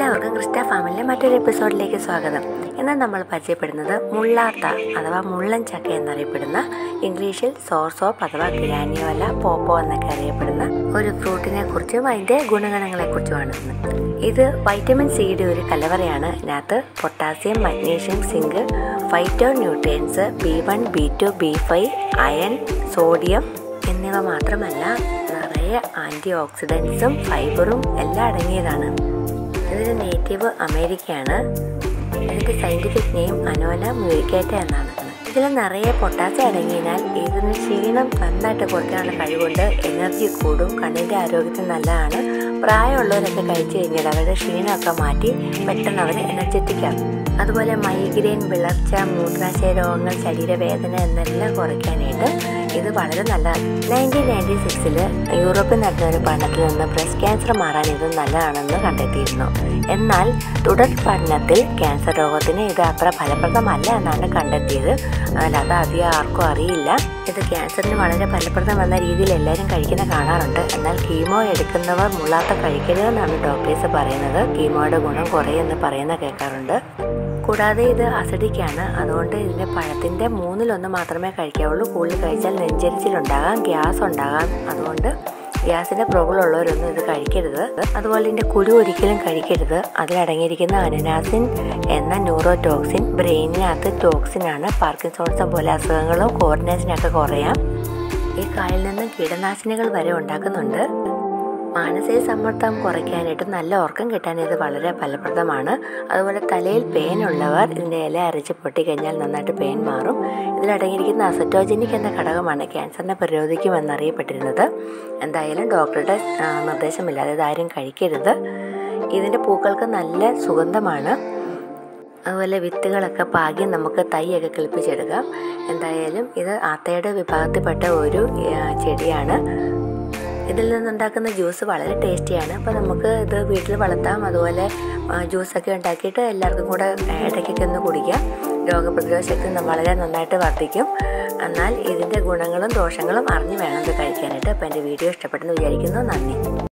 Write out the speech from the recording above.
എല്ലാവർക്കും ക്രിസ്റ്റ ഫാമിലിലെ മറ്റൊരു എപ്പിസോഡിലേക്ക് സ്വാഗതം ഇന്ന് നമ്മൾ പരിചയപ്പെടുന്നത് മുള്ളാത്ത അഥവാ മുള്ളൻ ചക്ക എന്നറിയപ്പെടുന്ന ഇംഗ്ലീഷിൽ സോർസോപ്പ് അഥവാ ഗ്രാനിയോല പോപ്പോ എന്നൊക്കെ അറിയപ്പെടുന്ന ഒരു ഫ്രൂട്ടിനെ കുറിച്ചും അതിൻ്റെ ഗുണഗണങ്ങളെ കുറിച്ചുമാണ് ഇന്ന് ഇത് വൈറ്റമിൻ സിയുടെ ഒരു കലവറയാണ് ഇതിനകത്ത് potassium magnesium zinc phytonutrients B one B two B five iron sodium എന്നിവ മാത്രമല്ല നിറയെ ആൻറ്റി ഓക്സിഡൻസും ഫൈബറും എല്ലാം അടങ്ങിയതാണ് ഇതിന് നേറ്റീവ് അമേരിക്കയാണ് ഇതിൻ്റെ സയൻറ്റിഫിക് നെയിം അനോല മ്യൂരിക്കേറ്റ എന്നാണ് ഇതിൽ നിറയെ പൊട്ടാസ്യം അടങ്ങിയതിനാൽ ഇതിന് ക്ഷീണം നന്നായിട്ട് കുറയ്ക്കാനുള്ള കഴിവുണ്ട് എനർജി കൂടും കണ്ണിൻ്റെ ആരോഗ്യത്തിന് നല്ലതാണ് പ്രായമുള്ളവരൊക്കെ കഴിച്ചു കഴിഞ്ഞാൽ അവരുടെ ക്ഷീണമൊക്കെ മാറ്റി പെട്ടെന്ന് അവർ എനർജറ്റിക് ആകും അതുപോലെ മൈഗ്രെയിൻ വിളർച്ച മൂത്രാശയ രോഗങ്ങൾ ശരീരവേദന എന്നെല്ലാം കുറയ്ക്കാനായിട്ട് ഇത് വളരെ നല്ലതാണ് നയൻറ്റീൻ നയൻറ്റി സിക്സിൽ യൂറോപ്പിൽ നടന്ന ഒരു പഠനത്തിൽ നിന്ന് ബ്രസ്റ്റ് ക്യാൻസർ മാറാൻ ഇത് നല്ലതാണെന്ന് കണ്ടെത്തിയിരുന്നു എന്നാൽ തുടർ പഠനത്തിൽ ക്യാൻസർ രോഗത്തിന് ഇത് അത്ര ഫലപ്രദമല്ല എന്നാണ് കണ്ടെത്തിയത് അല്ലാതെ അധികം ആർക്കും അറിയില്ല ഇത് ക്യാൻസറിന് വളരെ ഫലപ്രദം എന്ന രീതിയിൽ എല്ലാവരും കഴിക്കുന്ന കാണാറുണ്ട് എന്നാൽ കീമോ എടുക്കുന്നവർ മുള്ളാത്ത കഴിക്കരുതെന്നാണ് ഡോക്ടേഴ്സ് പറയുന്നത് കീമോയുടെ ഗുണം കുറയെന്ന് പറയുന്ന കേൾക്കാറുണ്ട് കൂടാതെ ഇത് അസിഡിക്കാണ് അതുകൊണ്ട് ഇതിൻ്റെ പഴത്തിൻ്റെ മൂന്നിലൊന്ന് മാത്രമേ കഴിക്കാവുള്ളൂ കൂടുതൽ കഴിച്ചാൽ നെഞ്ചരിച്ചിലുണ്ടാകാം ഗ്യാസ് ഉണ്ടാകാം അതുകൊണ്ട് ഗ്യാസിൻ്റെ പ്രോബ്ലം ഉള്ളവരൊന്നും ഇത് കഴിക്കരുത് അതുപോലെ ഇതിൻ്റെ കുരു ഒരിക്കലും കഴിക്കരുത് അതിലടങ്ങിയിരിക്കുന്ന അനനാസിൻ എന്ന ന്യൂറോ ടോക്സിൻ ബ്രെയിനിനകത്ത് ടോക്സിനാണ് പാർക്കിൻസോൺസം പോലെ അസുഖങ്ങളും കോർഡിനേഷനൊക്കെ കുറയാം ഈ കായിൽ നിന്ന് കീടനാശിനികൾ വരെ ഉണ്ടാക്കുന്നുണ്ട് മാനസിക സമ്മർദ്ദം കുറയ്ക്കാനായിട്ട് നല്ല ഉറക്കം കിട്ടാൻ ഇത് വളരെ ഫലപ്രദമാണ് അതുപോലെ തലയിൽ പെയിൻ ഉള്ളവർ ഇതിൻ്റെ ഇല അരച്ച് പൊട്ടിക്കഴിഞ്ഞാൽ നന്നായിട്ട് പെയിൻ മാറും ഇതിലടങ്ങിയിരിക്കുന്ന അസറ്റോജനിക് എന്ന ഘടകമാണ് ക്യാൻസറിനെ പ്രതിരോധിക്കുമെന്നറിയപ്പെട്ടിരുന്നത് എന്തായാലും ഡോക്ടറുടെ നിർദ്ദേശമില്ലാതെ ഇതാരും കഴിക്കരുത് ഇതിൻ്റെ പൂക്കൾക്ക് നല്ല സുഗന്ധമാണ് അതുപോലെ വിത്തുകളൊക്കെ പാകി നമുക്ക് തൈയൊക്കെ കിളിപ്പിച്ചെടുക്കാം എന്തായാലും ഇത് ആത്തയുടെ വിഭാഗത്തിൽപ്പെട്ട ഒരു ചെടിയാണ് ഇതിൽ നിന്നുണ്ടാക്കുന്ന ജ്യൂസ് വളരെ ടേസ്റ്റിയാണ് അപ്പോൾ നമുക്ക് ഇത് വീട്ടിൽ വളർത്താം അതുപോലെ ജ്യൂസൊക്കെ ഉണ്ടാക്കിയിട്ട് എല്ലാവർക്കും കൂടെ ഇടയ്ക്കൊക്കെ ഒന്ന് കുടിക്കാം രോഗപ്രതിരോധ ശക്തി വളരെ നന്നായിട്ട് വർദ്ധിക്കും എന്നാൽ ഇതിൻ്റെ ഗുണങ്ങളും ദോഷങ്ങളും അറിഞ്ഞു വേണം ഇത് കഴിക്കാനായിട്ട് അപ്പോൾ എൻ്റെ വീഡിയോ ഇഷ്ടപ്പെട്ടെന്ന് വിചാരിക്കുന്നു നന്ദി